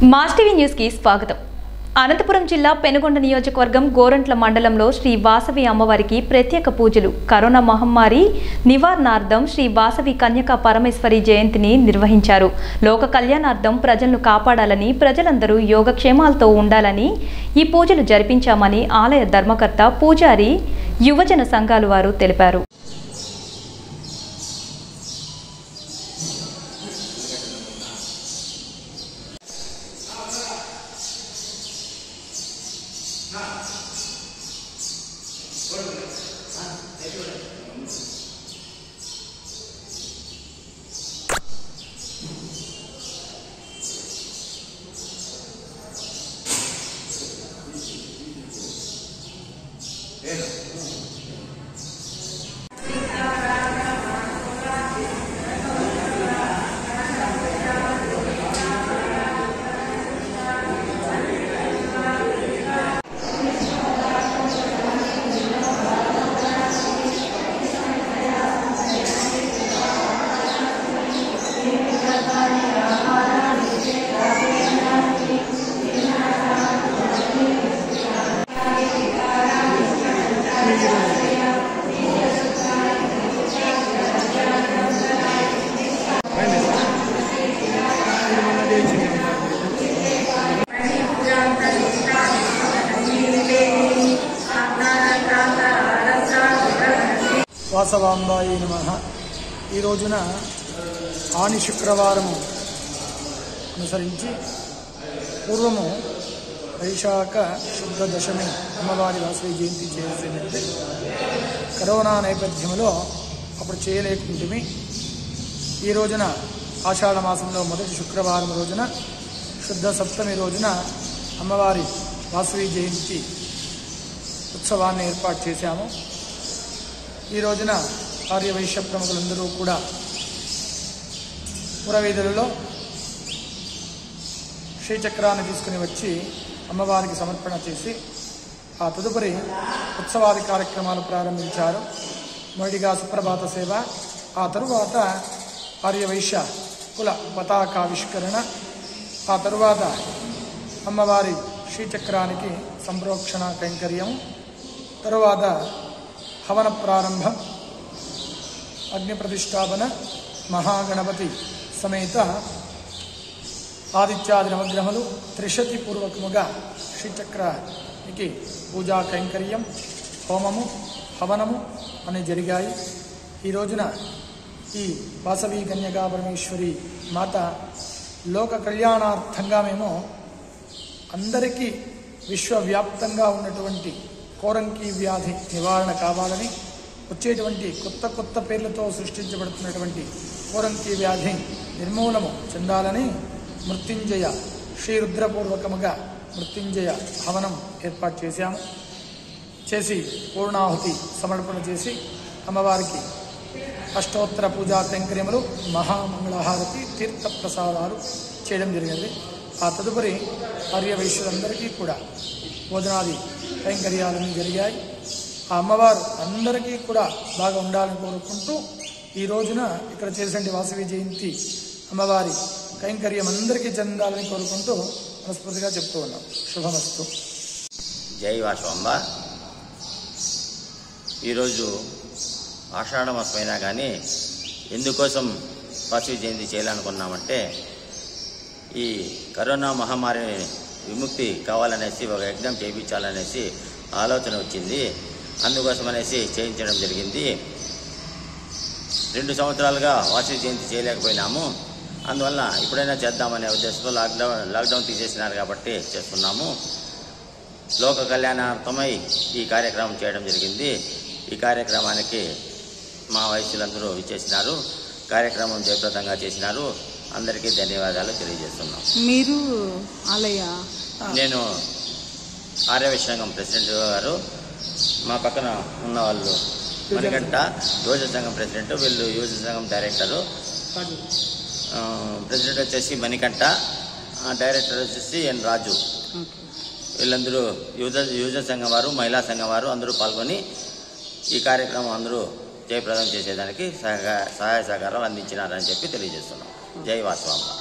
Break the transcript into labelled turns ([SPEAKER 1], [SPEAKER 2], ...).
[SPEAKER 1] mass TV న్యూస్కి స్వాగతం అనంతపురం జిల్లా పెనుగొండ నియోజకవర్గం గోరంట్ల మండలంలో శ్రీ వాసవి అమ్మవారికి ప్రత్యేక పూజలు కరోనా మహమ్మారి నివారణార్థం శ్రీ వాసవి కన్యకా పరమేశ్వరి జయంతిని నిర్వహించారు లోక కళ్యాణార్థం ప్రజలను కాపాడాలని ప్రజలందరూ యోగక్షేమాలతో ఉండాలని ఈ పూజలు జరిపించామని ఆలయ ధర్మకర్త పూజారి యువజన సంఘాలు వారు తెలిపారు
[SPEAKER 2] వాసవాంబాయి నమ ఈ రోజున ఆని శుక్రవారము అనుసరించి పూర్వము వైశాఖ శుద్ధ దశమి అమ్మవారి వాసవి జయంతి చేసినట్టు కరోనా నేపథ్యంలో అప్పుడు చేయలేకుంటే ఈ రోజున ఆషాఢ మాసంలో మొదటి శుక్రవారం రోజున శుద్ధ సప్తమి రోజున అమ్మవారి వాసవి జయంతి ఉత్సవాన్ని ఏర్పాటు చేశాము ఈ రోజున ఆర్య వైశ్య ప్రముఖులందరూ కూడా పురవీధులలో శ్రీచక్రాన్ని తీసుకుని వచ్చి అమ్మవారికి సమర్పణ చేసి ఆ తదుపరి ఉత్సవాది కార్యక్రమాలు ప్రారంభించారు మొదటిగా సుప్రభాత సేవ ఆ తరువాత ఆర్య వైశ్య కుల పతాకావిష్కరణ ఆ తరువాత అమ్మవారి శ్రీచక్రానికి సంప్రోక్షణ కైంకర్యం తరువాత హవన ప్రారంభం అగ్ని ప్రతిష్టాపన మహాగణపతి సమేత ఆదిత్యాది నవగ్రహములు త్రిశతి పూర్వకముగా శ్రీచక్రానికి పూజా కైంకర్యం హోమము హవనము అని జరిగాయి ఈ రోజున ఈ వాసవి కన్యకా పరమేశ్వరి మాత లోక కళ్యాణార్థంగా మేము అందరికీ విశ్వవ్యాప్తంగా ఉన్నటువంటి కోరంకి వ్యాధి నివారణ కావాలని వచ్చేటువంటి కొత్త కొత్త పేర్లతో సృష్టించబడుతున్నటువంటి కోరంకి వ్యాధి నిర్మూలము చెందాలని మృత్యుంజయ శ్రీ రుద్రపూర్వకముగా మృత్యుంజయ హవనం ఏర్పాటు చేశాము చేసి పూర్ణాహుతి సమర్పణ చేసి అమ్మవారికి అష్టోత్తర పూజా కైంకర్యములు మహామంగళహారతి తీర్థ ప్రసాదాలు చేయడం జరిగింది ఆ తదుపరి ఆర్య వైశ్యులందరికీ కూడా భోజనాది కైంకర్యాలన్నీ జరిగాయి ఆ అమ్మవారు అందరికీ కూడా బాగా ఉండాలని కోరుకుంటూ ఈ రోజున ఇక్కడ చేసిన వాసవి జయంతి అమ్మవారి కైంకర్యం అందరికీ చెందాలని కోరుకుంటూ మనస్ఫూర్తిగా చెప్తూ ఉన్నాం శుభమస్తు
[SPEAKER 3] జై వాసవంబ ఈరోజు ఆషాఢ మాసమైనా కానీ ఎందుకోసం వాసవి జయంతి చేయాలనుకున్నామంటే ఈ కరోనా మహమ్మారి విముక్తి కావాలనేసి ఒక యజ్ఞం చేయించాలనేసి ఆలోచన వచ్చింది అందుకోసం అనేసి చేయించడం జరిగింది రెండు సంవత్సరాలుగా వాసవి జయంతి చేయలేకపోయినాము అందువల్ల ఇప్పుడైనా చేద్దామనే ఉద్దేశంతో లాక్డౌన్ లాక్డౌన్ తీసేసినారు కాబట్టి చేస్తున్నాము లోక కళ్యాణార్థమై ఈ కార్యక్రమం చేయడం జరిగింది ఈ కార్యక్రమానికి మా వయస్సులందరూ విచ్చేసినారు కార్యక్రమం జయప్రదంగా చేసినారు అందరికీ ధన్యవాదాలు తెలియజేస్తున్నాం
[SPEAKER 4] మీరు ఆలయ
[SPEAKER 3] నేను ఆర్యవ సంఘం ప్రెసిడెంట్ గారు మా పక్కన ఉన్న వాళ్ళు మణిగంట యువజన సంఘం ప్రెసిడెంట్ వీళ్ళు యువజన సంఘం డైరెక్టరు ఆ, ప్రెసిడెంట్ వచ్చేసి మణికంఠ ఆ, డైరెక్టర్ వచ్చేసి ఎన్ రాజు
[SPEAKER 4] ఓకే
[SPEAKER 3] వీళ్ళందరూ యువజ యువజన సంఘం వారు మహిళా సంఘం వారు అందరూ పాల్గొని ఈ కార్యక్రమం అందరూ జయప్రదం చేసేదానికి సహకార సహాయ సహకారాలు అందించినారని చెప్పి తెలియజేస్తున్నాం జై వాసవాంబ